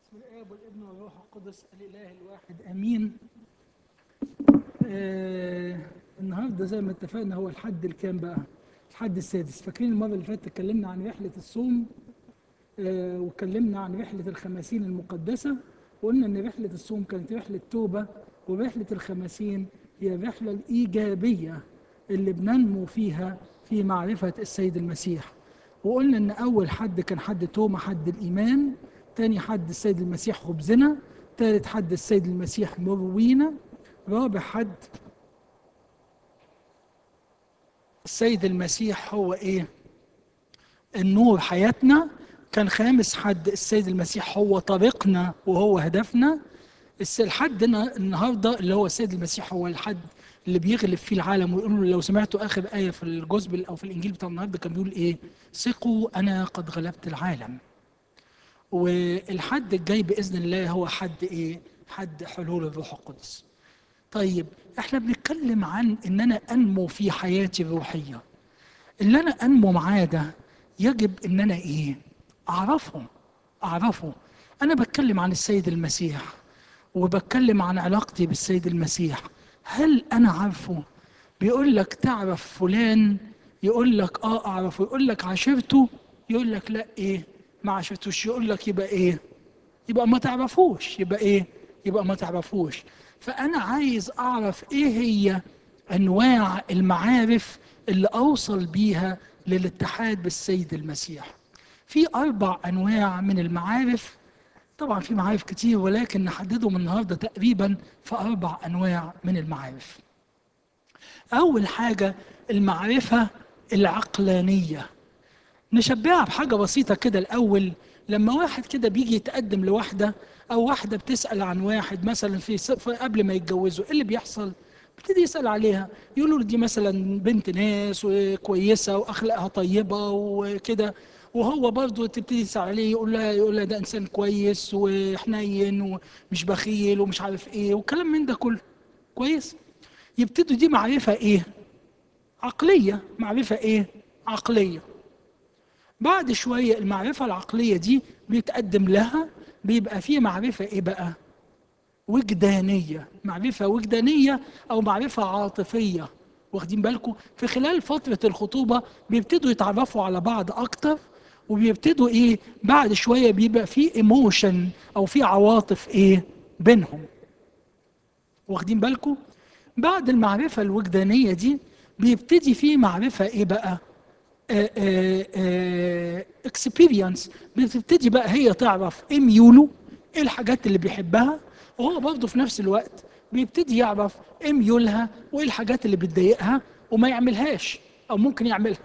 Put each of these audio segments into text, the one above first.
باسم الاب والابن والروح القدس الاله الواحد امين آه النهارده زي ما اتفقنا هو الحد الكام بقى الحد السادس فاكرين المره اللي فاتت اتكلمنا عن رحله الصوم آه واتكلمنا عن رحله الخمسين المقدسه وقلنا ان رحله الصوم كانت رحله توبه ورحله الخمسين هي الرحله الايجابيه اللي بننمو فيها في معرفه السيد المسيح وقلنا ان اول حد كان حد توما حد الايمان تاني حد السيد المسيح خبزنا تالت حد السيد المسيح مروينا رابع حد السيد المسيح هو ايه النور حياتنا كان خامس حد السيد المسيح هو طريقنا وهو هدفنا الس- الحد نا- النهارده اللي هو السيد المسيح هو الحد اللي بيغلب فيه العالم ويقولوا لو سمعتوا اخر ايه في الجزء او في الانجيل بتاع النهارده كان بيقول ايه ثقوا انا قد غلبت العالم والحد الجاي باذن الله هو حد ايه حد حلول الروح القدس طيب احنا بنتكلم عن ان انا انمو في حياتي الروحيه اللي انا انمو معاه ده يجب ان انا ايه اعرفه اعرفه انا بتكلم عن السيد المسيح وبتكلم عن علاقتي بالسيد المسيح هل انا عارفه بيقول لك تعرف فلان يقول لك اه اعرفه يقول لك عاشرته يقول لك لا ايه ما عاشرتوش يقول لك يبقى ايه يبقى ما تعرفوش يبقى ايه يبقى ما تعرفوش فانا عايز اعرف ايه هي انواع المعارف اللي اوصل بيها للاتحاد بالسيد المسيح في اربع انواع من المعارف طبعا في معارف كتير ولكن نحددهم النهارده تقريبا في اربع انواع من المعارف اول حاجه المعرفه العقلانيه نشبهها بحاجة بسيطة كده الأول لما واحد كده بيجي يتقدم لواحدة أو واحدة بتسأل عن واحد مثلا في صف قبل ما يتجوزوا إيه اللي بيحصل؟ بيبتدي يسأل عليها يقولوا له دي مثلا بنت ناس وكويسة وأخلاقها طيبة وكده وهو برضه تبتدي تسأل عليه يقول لها يقول لها ده إنسان كويس وحنين ومش بخيل ومش عارف إيه وكلام من ده كله كويس يبتدوا دي معرفة إيه؟ عقلية معرفة إيه؟ عقلية بعد شوية المعرفة العقلية دي بيتقدم لها بيبقى فيه معرفة ايه بقى وجدانية معرفة وجدانية او معرفة عاطفية واخدين بالكم في خلال فترة الخطوبة بيبتدوا يتعرفوا على بعض اكتر وبيبتدوا ايه بعد شوية بيبقى فيه ايموشن او فيه عواطف ايه بينهم واخدين بالكم بعد المعرفة الوجدانية دي بيبتدي فيه معرفة ايه بقى اكسبيرينس بتبتدي بقى هي تعرف ايه ميوله ايه الحاجات اللي بيحبها وهو برضه في نفس الوقت بيبتدي يعرف ايه ميولها وايه الحاجات اللي بتضايقها وما يعملهاش او ممكن يعملها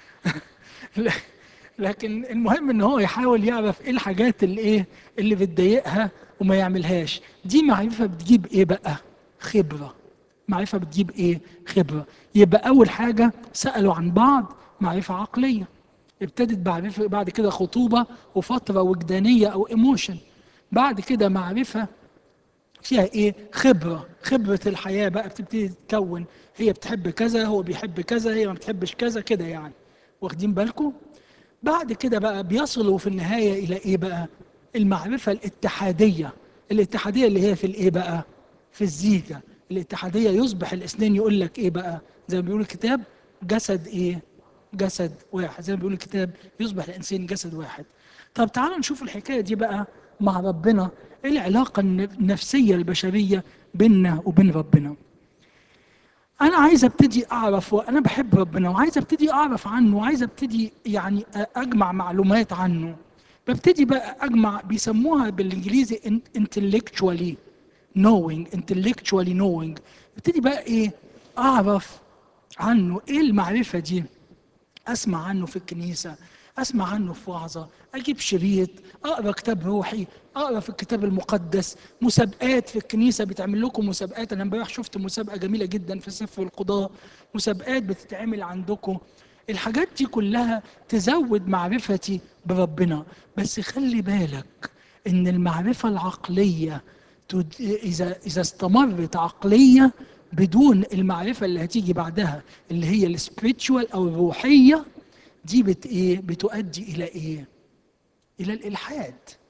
لكن المهم ان هو يحاول يعرف ايه الحاجات اللي ايه اللي بتضايقها وما يعملهاش دي معرفه بتجيب ايه بقى خبره معرفه بتجيب ايه خبره يبقى اول حاجه سالوا عن بعض معرفة عقلية ابتدت معرفة بعد كده خطوبة وفترة وجدانية أو ايموشن بعد كده معرفة فيها ايه خبرة خبرة الحياة بقى بتبتدي تتكون هي بتحب كذا هو بيحب كذا هي ما بتحبش كذا كده يعني واخدين بالكم بعد كده بقى بيصلوا في النهاية إلى ايه بقى المعرفة الاتحادية الاتحادية اللي هي في الايه بقى في الزيجة الاتحادية يصبح الاثنين يقول لك ايه بقى زي ما بيقول الكتاب جسد ايه جسد واحد زي ما بيقول الكتاب يصبح الانسان جسد واحد طب تعالوا نشوف الحكايه دي بقى مع ربنا ايه العلاقه النفسيه البشريه بيننا وبين ربنا انا عايز ابتدي اعرف وانا بحب ربنا وعايز ابتدي اعرف عنه وعايز ابتدي يعني اجمع معلومات عنه ببتدي بقى اجمع بيسموها بالانجليزي intellectually knowing intellectually knowing ابتدي بقى ايه اعرف عنه ايه المعرفه دي اسمع عنه في الكنيسه اسمع عنه في وعظه اجيب شريط اقرا كتاب روحي اقرا في الكتاب المقدس مسابقات في الكنيسه بتعمل لكم مسابقات انا امبارح شفت مسابقه جميله جدا في سفر القضاء مسابقات بتتعمل عندكم الحاجات دي كلها تزود معرفتي بربنا بس خلي بالك ان المعرفه العقليه اذا اذا استمرت عقليه بدون المعرفة اللي هتيجي بعدها اللي هي السبريتشوال أو الروحية دي بت إيه بتؤدي إلى إيه؟ إلى الإلحاد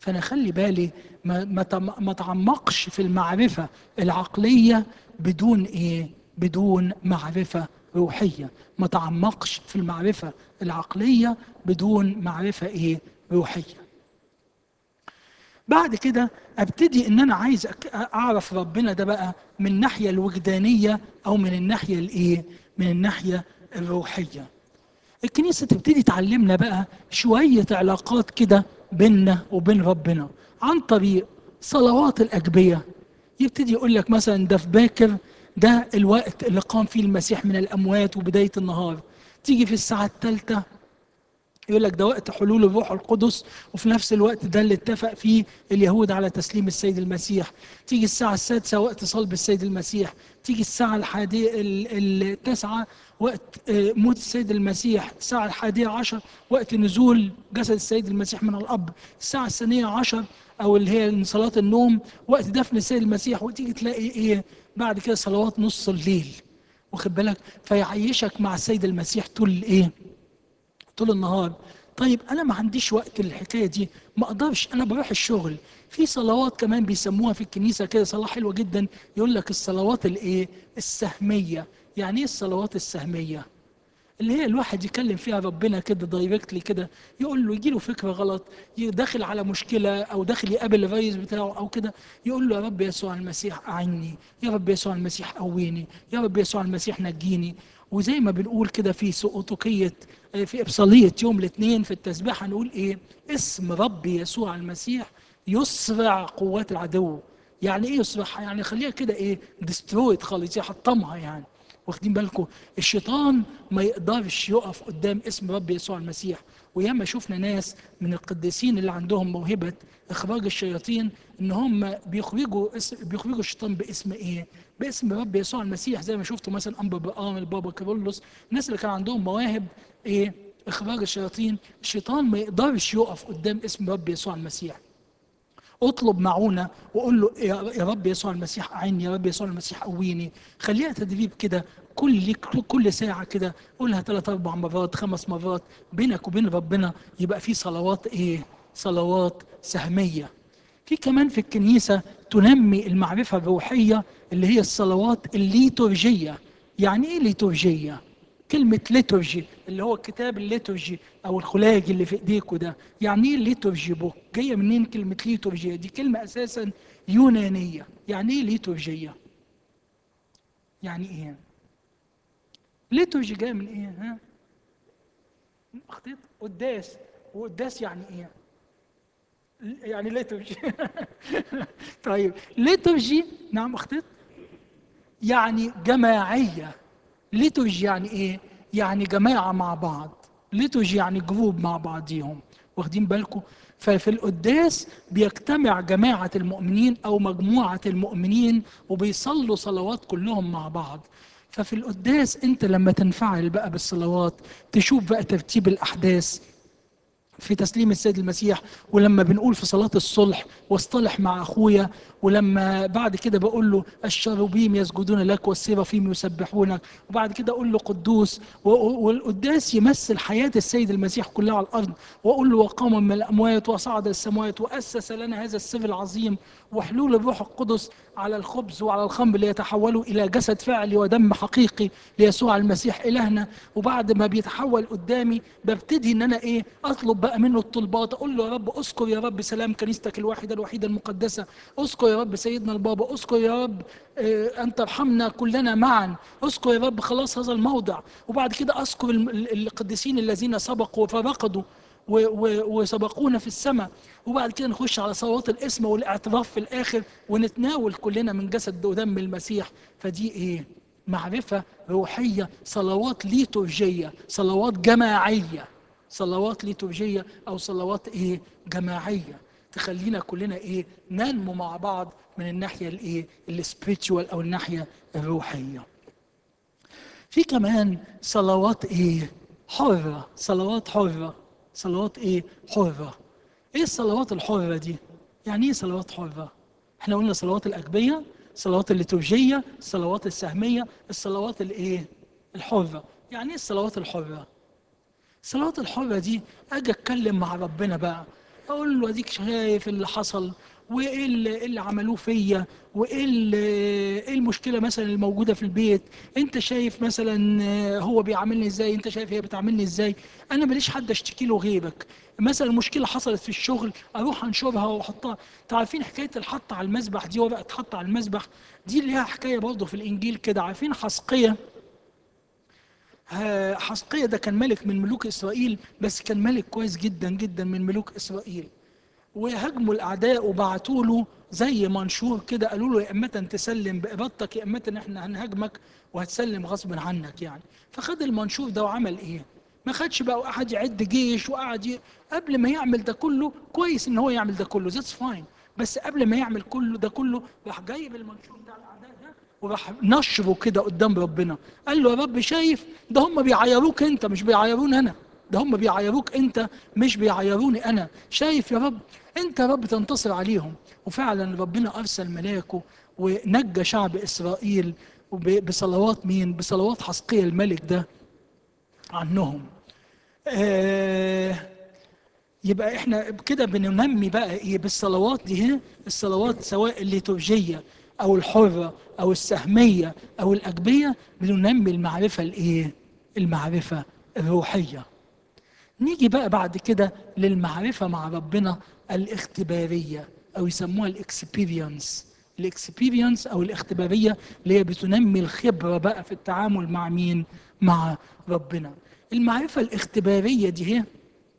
فانا خلي بالي ما ما تم- ما تعمقش في المعرفه العقليه بدون ايه بدون معرفه روحيه ما تعمقش في المعرفه العقليه بدون معرفه ايه روحيه بعد كده ابتدي ان انا عايز أك- اعرف ربنا ده بقى من الناحيه الوجدانيه او من الناحيه الايه من الناحيه الروحيه الكنيسه تبتدي تعلمنا بقى شويه علاقات كده بيننا وبين ربنا عن طريق صلوات الاجبيه يبتدي يقول لك مثلا ده في باكر ده الوقت اللي قام فيه المسيح من الاموات وبدايه النهار تيجي في الساعه الثالثه يقول لك ده وقت حلول الروح القدس وفي نفس الوقت ده اللي اتفق فيه اليهود على تسليم السيد المسيح تيجي الساعة السادسة وقت صلب السيد المسيح تيجي الساعة الحادية ال- التاسعة وقت آه، موت السيد المسيح الساعة الحادية عشر وقت نزول جسد السيد المسيح من الأب الساعة الثانية عشر أو اللي هي صلاة النوم وقت دفن السيد المسيح وتيجي تلاقي إيه بعد كده صلوات نص الليل واخد بالك فيعيشك مع السيد المسيح طول الإيه طول النهار طيب انا ما عنديش وقت للحكايه دي ما اقدرش انا بروح الشغل في صلوات كمان بيسموها في الكنيسه كده صلاه حلوه جدا يقول لك الصلوات الايه السهميه يعني ايه الصلوات السهميه اللي هي الواحد يكلم فيها ربنا كده دايركتلي كده يقول له يجي له فكره غلط ي- داخل على مشكله او داخل يقابل الرئيس بتاعه او كده يقول له يا رب يسوع المسيح اعني يا رب يسوع المسيح قويني يا رب يسوع المسيح نجيني وزي ما بنقول كده في سقوطكيه في ابصاليه يوم الاثنين في التسبيح هنقول ايه اسم رب يسوع المسيح يسرع قوات العدو يعني ايه يسرعها يعني خليها كده ايه ديسترويد خالص يحطمها يعني واخدين بالكم الشيطان ما يقدرش يقف قدام اسم رب يسوع المسيح وياما شفنا ناس من القديسين اللي عندهم موهبه اخراج الشياطين ان هم بيخرجوا اسم بيخرجوا الشيطان باسم ايه؟ باسم رب يسوع المسيح زي ما شفتوا مثلا انبا بقام البابا كارولوس الناس اللي كان عندهم مواهب ايه؟ اخراج الشياطين الشيطان ما يقدرش يقف قدام اسم رب يسوع المسيح اطلب معونة وقول له يا يا رب يسوع المسيح أعني يا رب يسوع المسيح قويني خليها تدريب كده كل كل ساعة كده قولها ثلاث أربع مرات خمس مرات بينك وبين ربنا يبقى في صلوات إيه؟ صلوات سهمية في كمان في الكنيسة تنمي المعرفة الروحية اللي هي الصلوات الليتورجية يعني إيه ليتورجية؟ كلمة ليتورجي اللي هو الكتاب الليتورجي أو الخلاجي اللي في إيديكوا ده يعني إيه ليتورجي بوك؟ جاية منين كلمة ليتورجية؟ دي كلمة أساسا يونانية يعني إيه ليتورجية؟ يعني إيه؟ ليتورجي جاية من إيه؟ ها؟ أخطيت؟ قداس وقداس يعني إيه؟ يعني ليتورجي طيب ليتورجي نعم أخطيت؟ يعني جماعية ليتورجي يعني ايه؟ يعني جماعة مع بعض ليتورجي يعني جروب مع بعضيهم واخدين بالكم؟ ففي القداس بيجتمع جماعة المؤمنين أو مجموعة المؤمنين وبيصلوا صلوات كلهم مع بعض ففي القداس أنت لما تنفعل بقى بالصلوات تشوف بقى ترتيب الأحداث في تسليم السيد المسيح ولما بنقول في صلاة الصلح واصطلح مع أخويا ولما بعد كده بقول له الشروبيم يسجدون لك والسيرافيم يسبحونك وبعد كده أقول له قدوس و- و- والقداس يمثل حياة السيد المسيح كلها على الأرض وأقول له وقام من الأموات وصعد السماوات وأسس لنا هذا السر العظيم وحلول الروح القدس على الخبز وعلى الخمر ليتحولوا إلى جسد فعلي ودم حقيقي ليسوع المسيح إلهنا وبعد ما بيتحول قدامي ببتدي إن أنا إيه أطلب بقى منه الطلبات أقول له يا رب أذكر يا رب سلام كنيستك الواحدة الوحيدة المقدسة أذكر يا رب سيدنا البابا أذكر يا رب آه، أن ترحمنا كلنا معا أذكر يا رب خلاص هذا الموضع وبعد كده أذكر الم- ال- القديسين الذين سبقوا فرقدوا و- و- وسبقونا في السماء وبعد كده نخش على صلوات الاسم والاعتراف في الاخر ونتناول كلنا من جسد ودم المسيح فدي ايه معرفة روحية صلوات ليتورجية صلوات جماعية صلوات ليتورجية أو صلوات إيه جماعية تخلينا كلنا إيه ننمو مع بعض من الناحية الإيه السبريتشوال أو الناحية الروحية في كمان صلوات ايه حرة صلوات حرة صلوات ايه حرة ايه الصلوات الحرة دي يعني ايه صلوات حرة احنا قلنا صلوات الأجبية الصلوات الليتورجية الصلوات السهمية الصلوات الايه الحرة يعني ايه الصلوات الحرة الصلوات الحرة دي اجي اتكلم مع ربنا بقى اقول له اديك شايف اللي حصل وايه اللي, إيه اللي عملوه فيا وايه اللي- ايه المشكله مثلا الموجوده في البيت انت شايف مثلا آه، هو بيعاملني ازاي انت شايف هي بتعاملني ازاي انا ماليش حد اشتكي له غيرك مثلا مشكله حصلت في الشغل اروح انشرها واحطها تعرفين حكايه الحط على المسبح دي ورقه تحط على المسبح دي ليها حكايه برضه في الانجيل كده عارفين حسقيه ها- حسقية ده كان ملك من ملوك إسرائيل بس كان ملك كويس جدا جدا من ملوك إسرائيل وهاجموا الأعداء وبعتوا له زي منشور كده قالوا له يا إما تسلم بإرادتك يا إما إحنا هنهاجمك وهتسلم غصب عنك يعني فخد المنشور ده وعمل إيه؟ ما خدش بقى وقعد يعد جيش وقعد ي... قبل ما يعمل ده كله كويس إن هو يعمل ده كله ذاتس فاين بس قبل ما يعمل كله ده كله راح جايب المنشور بتاع الأعداء ده وراح نشره كده قدام ربنا قال له يا رب شايف ده هم بيعايروك انت مش بيعايروني انا ده هم بيعايروك انت مش بيعايروني انا شايف يا رب انت يا رب تنتصر عليهم وفعلا ربنا ارسل ملاكه ونجى شعب اسرائيل وب- بصلوات مين بصلوات حسقية الملك ده عنهم آه يبقى احنا كده بننمي بقى ايه بالصلوات دي هي الصلوات سواء الليتورجيه او الحره او السهميه او الاجبيه بننمي المعرفه الايه المعرفه الروحيه نيجي بقى بعد كده للمعرفه مع ربنا الاختباريه او يسموها الاكسبيرينس الاكسبيرينس او الاختباريه اللي هي بتنمي الخبره بقى في التعامل مع مين مع ربنا المعرفه الاختباريه دي هي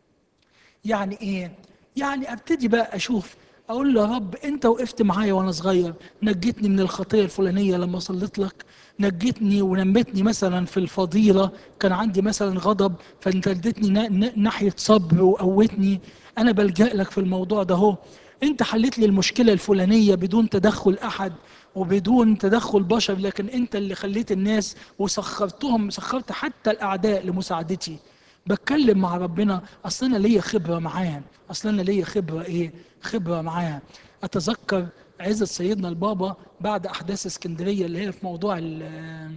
يعني ايه يعني ابتدي بقى اشوف اقول له يا رب انت وقفت معايا وانا صغير نجيتني من الخطيه الفلانيه لما صليت لك نجيتني ونمتني مثلا في الفضيله كان عندي مثلا غضب فانت اديتني نا- نا- ناحيه صبر وقوتني انا بلجا لك في الموضوع ده اهو انت حليت لي المشكله الفلانيه بدون تدخل احد وبدون تدخل بشر لكن انت اللي خليت الناس وسخرتهم سخرت حتى الاعداء لمساعدتي بتكلم مع ربنا اصل انا ليا خبره معاه اصل انا ليا خبره ايه خبره معاه اتذكر عزة سيدنا البابا بعد احداث اسكندريه اللي هي في موضوع ال-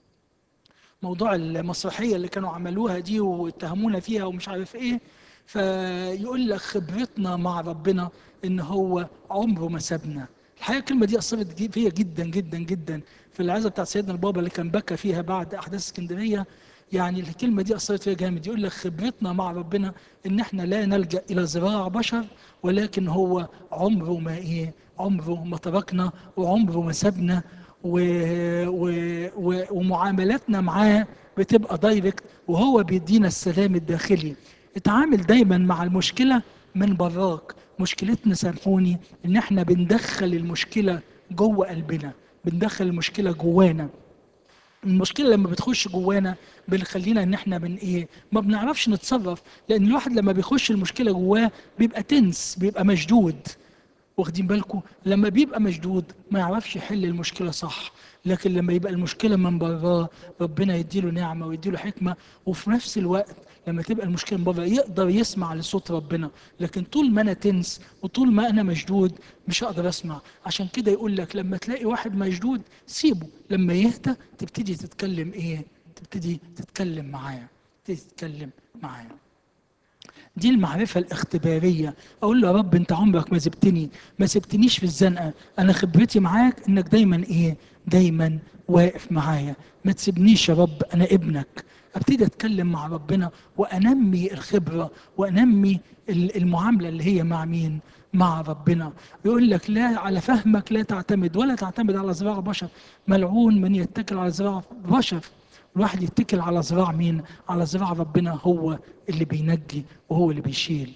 موضوع المسرحيه اللي كانوا عملوها دي واتهمونا فيها ومش عارف ايه فيقول لك خبرتنا مع ربنا ان هو عمره ما سابنا الحقيقه الكلمه دي اثرت جي- فيا جدا جدا جدا في العزه بتاعت سيدنا البابا اللي كان بكى فيها بعد احداث اسكندريه يعني الكلمه دي اثرت فيا جامد يقول لك خبرتنا مع ربنا ان احنا لا نلجا الى ذراع بشر ولكن هو عمره ما ايه عمره ما تركنا وعمره ما سابنا و... و... و... ومعاملاتنا معاه بتبقى دايركت وهو بيدينا السلام الداخلي اتعامل دايما مع المشكله من براك مشكلتنا سامحوني ان احنا بندخل المشكله جوه قلبنا بندخل المشكله جوانا المشكله لما بتخش جوانا بنخلينا ان احنا بن ايه ما بنعرفش نتصرف لان الواحد لما بيخش المشكله جواه بيبقى تنس بيبقى مشدود واخدين بالكم لما بيبقى مشدود ما يعرفش يحل المشكله صح لكن لما يبقى المشكله من براه ربنا يديله نعمه ويديله حكمه وفي نفس الوقت لما تبقى المشكله من بره يقدر يسمع لصوت ربنا لكن طول ما انا تنس وطول ما انا مشدود مش هقدر اسمع عشان كده يقول لك لما تلاقي واحد مشدود سيبه لما يهدى تبتدي تتكلم ايه تبتدي تتكلم معاه تبتدي تتكلم معاه دي المعرفة الاختبارية أقول له يا رب أنت عمرك ما سبتني ما سبتنيش في الزنقة أنا خبرتي معاك إنك دايما إيه دايما واقف معايا ما تسيبنيش يا رب أنا ابنك ابتدي اتكلم مع ربنا وانمي الخبره وانمي ال- المعامله اللي هي مع مين مع ربنا يقول لك لا على فهمك لا تعتمد ولا تعتمد على ذراع بشر ملعون من يتكل على ذراع بشر الواحد يتكل على ذراع مين على ذراع ربنا هو اللي بينجي وهو اللي بيشيل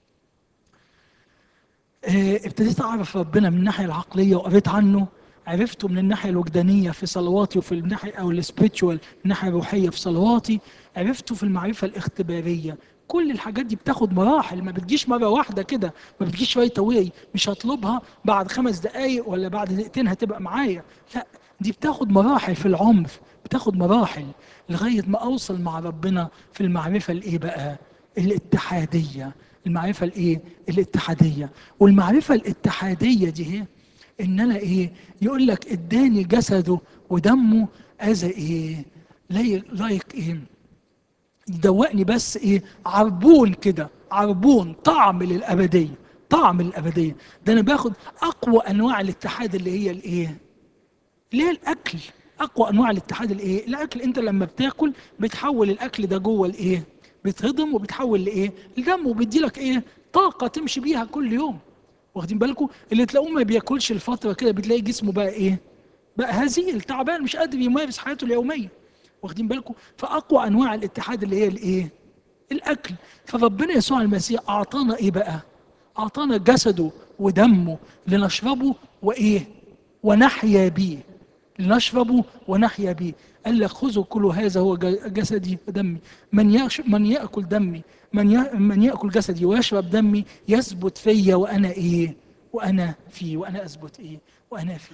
آه، ابتديت اعرف ربنا من الناحيه العقليه وقريت عنه عرفته من الناحيه الوجدانيه في صلواتي وفي الناحيه او السبيتشوال الناحيه الروحيه في صلواتي عرفته في المعرفه الاختباريه كل الحاجات دي بتاخد مراحل ما بتجيش مره واحده كده ما بتجيش شويه طويل مش هطلبها بعد خمس دقائق ولا بعد دقيقتين هتبقى معايا لا دي بتاخد مراحل في العمر بتاخد مراحل لغايه ما اوصل مع ربنا في المعرفه الايه بقى الاتحاديه المعرفه الايه الاتحاديه والمعرفه الاتحاديه دي هي ان انا ايه يقول لك اداني جسده ودمه از ايه لايك ايه يدوقني بس ايه عربون كده عربون طعم للابديه طعم للابديه ده انا باخد اقوى انواع الاتحاد اللي هي الايه اللي هي الاكل اقوى انواع الاتحاد الايه الاكل انت لما بتاكل بتحول الاكل ده جوه الايه بيتهضم وبتحول لايه الدم وبيدي لك ايه طاقه تمشي بيها كل يوم واخدين بالكم اللي تلاقوه ما بياكلش الفتره كده بتلاقي جسمه بقى ايه بقى هزيل تعبان مش قادر يمارس حياته اليوميه واخدين بالكم فاقوى انواع الاتحاد اللي هي الايه الاكل فربنا يسوع المسيح اعطانا ايه بقى اعطانا جسده ودمه لنشربه وايه ونحيا به لنشربه ونحيا به قال لك خذوا كلوا هذا هو جسدي ودمي من يش... من ياكل دمي من ي... من ياكل جسدي ويشرب دمي يثبت فيا وانا ايه وانا فيه وانا اثبت ايه وانا فيه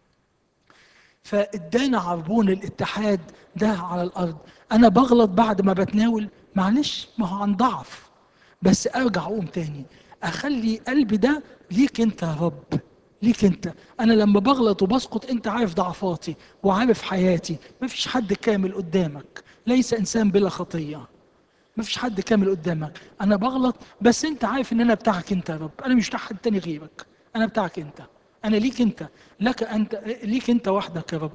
فادانا عربون الاتحاد ده على الارض انا بغلط بعد ما بتناول معلش ما هو عن ضعف بس ارجع اقوم تاني اخلي قلبي ده ليك انت يا رب ليك انت انا لما بغلط وبسقط انت عارف ضعفاتي وعارف حياتي ما فيش حد كامل قدامك ليس انسان بلا خطيه ما فيش حد كامل قدامك انا بغلط بس انت عارف ان انا بتاعك انت يا رب انا مش بتاع حد تاني غيرك انا بتاعك انت انا ليك انت لك انت ليك انت وحدك يا رب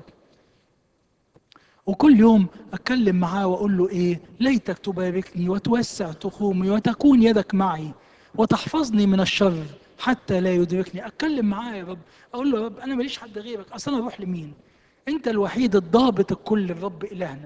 وكل يوم اتكلم معاه واقول له ايه ليتك تباركني وتوسع تخومي وتكون يدك معي وتحفظني من الشر حتى لا يدركني اتكلم معاه يا رب اقول له يا رب انا ماليش حد غيرك اصل انا اروح لمين انت الوحيد الضابط الكل الرب الهنا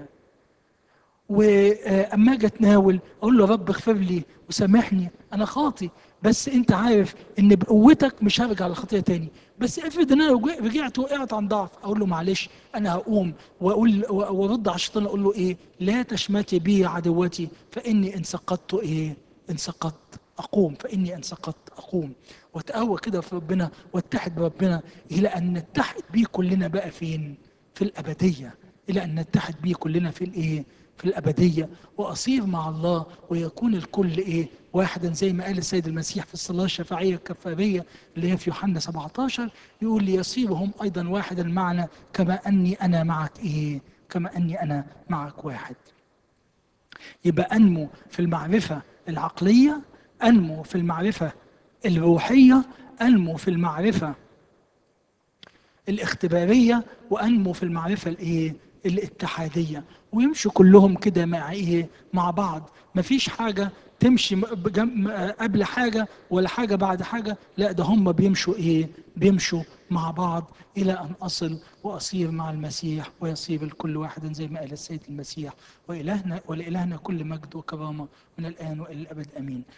واما اجي اتناول اقول له يا رب اغفر لي وسامحني انا خاطي بس انت عارف ان بقوتك مش هرجع للخطيه تاني بس افرض ان انا لو رجعت وقعت عن ضعف اقول له معلش انا هقوم واقول وارد على الشيطان اقول له ايه لا تشمتي بي عدوتي فاني ان سقطت ايه ان سقطت اقوم فاني ان سقطت اقوم واتقوى كده في ربنا واتحد بربنا الى ان نتحد بيه كلنا بقى فين في الابديه الى ان نتحد بيه كلنا في الايه في الأبدية وأصير مع الله ويكون الكل إيه واحدا زي ما قال السيد المسيح في الصلاة الشفاعية الكفارية اللي هي في يوحنا 17 يقول ليصيرهم أيضا واحدا معنا كما أني أنا معك إيه كما أني أنا معك واحد يبقى أنمو في المعرفة العقلية أنمو في المعرفة الروحية أنمو في المعرفة الاختبارية وأنمو في المعرفة الإيه الاتحادية ويمشوا كلهم كده مع ايه مع بعض مفيش حاجة تمشي قبل حاجة ولا حاجة بعد حاجة لا ده هم بيمشوا ايه بيمشوا مع بعض الى ان اصل واصير مع المسيح ويصير الكل واحدا زي ما قال السيد المسيح والهنا ولالهنا كل مجد وكرامة من الان والى الابد امين